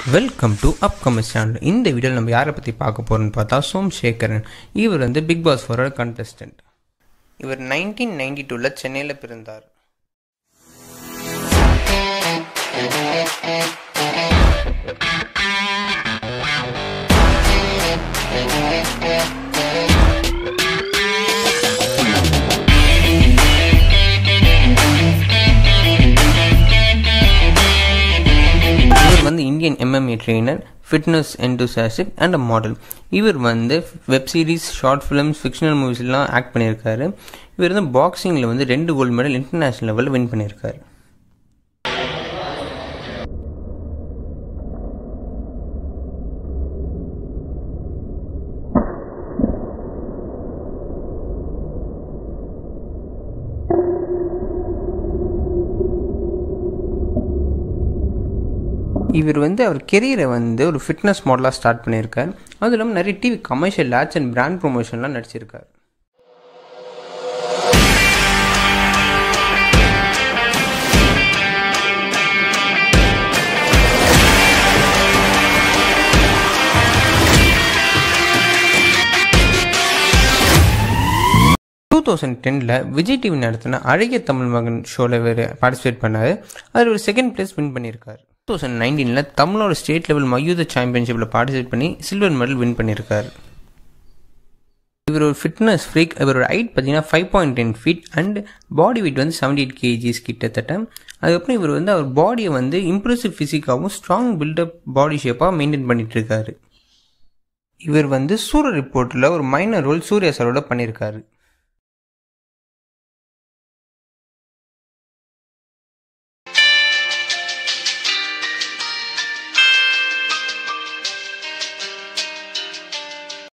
welcome to upcoming channel இந்த வீடியோவில் நம்ம யாரை பற்றி பார்க்க போகிறோம்னு பார்த்தா சோம்சேகரன் இவர் வந்து பிக் பாஸ் ஃபோரோட கண்டஸ்டன்ட் இவர் நைன்டீன் நைன்டி டூவில் சென்னையில் பிறந்தார் இவர் வந்து Indian MMA trainer fitness enthusiastic and a model இவர் வந்து web series short films fictional மூவிஸ்லாம் ஆக்ட் பண்ணியிருக்காரு இவர் வந்து பாக்ஸிங்கில் வந்து ரெண்டு கோல்டு மெடல் இன்டர்நேஷ்னல் லெவலில் வின் பண்ணியிருக்காரு இவர் வந்து அவர் கெரியரை வந்து ஒரு ஃபிட்னஸ் மாடலாக ஸ்டார்ட் பண்ணியிருக்கார் அதுவும் இல்லாமல் நிறைய TV commercial ads and brand ப்ரொமோஷன்லாம் நடிச்சிருக்கார் டூ தௌசண்ட் டெனில் விஜய் டிவி நடத்தின அழகிய தமிழ் மகன் ஷோவில் இவர் பார்ட்டிசிபேட் பண்ணார் அதில் ஒரு செகண்ட் பிளேஸ் வின் பண்ணியிருக்கார் டூ தௌசண்ட் நைன்டீனில் தமிழோட ஸ்டேட் லெவல் மயூத சாம்பியன்ஷிப்பில் பார்ட்டிசிபேட் பண்ணி சில்வர் மெடல் வின் பண்ணியிருக்கார் இவர் ஒரு ஃபிட்னஸ் ஃப்ரீக் இவரோட ஹைட் பார்த்தீங்கன்னா five point ten feet and body weight வந்து செவன்டி எயிட் கேஜிஸ் கிட்டத்தட்ட அதுக்கப்புறம் இவர் வந்து அவர் பாடியை வந்து இம்ப்ரெசிவ் ஃபிசிக்காகவும் ஸ்ட்ராங் பில்டப் பாடி ஷேப்பாக மெயின்டைன் பண்ணிட்டு இருக்காரு இவர் வந்து சூரிய ரிப்போர்ட்டில் ஒரு மைனர் ரோல் சூர்யா சாரோட பண்ணியிருக்காரு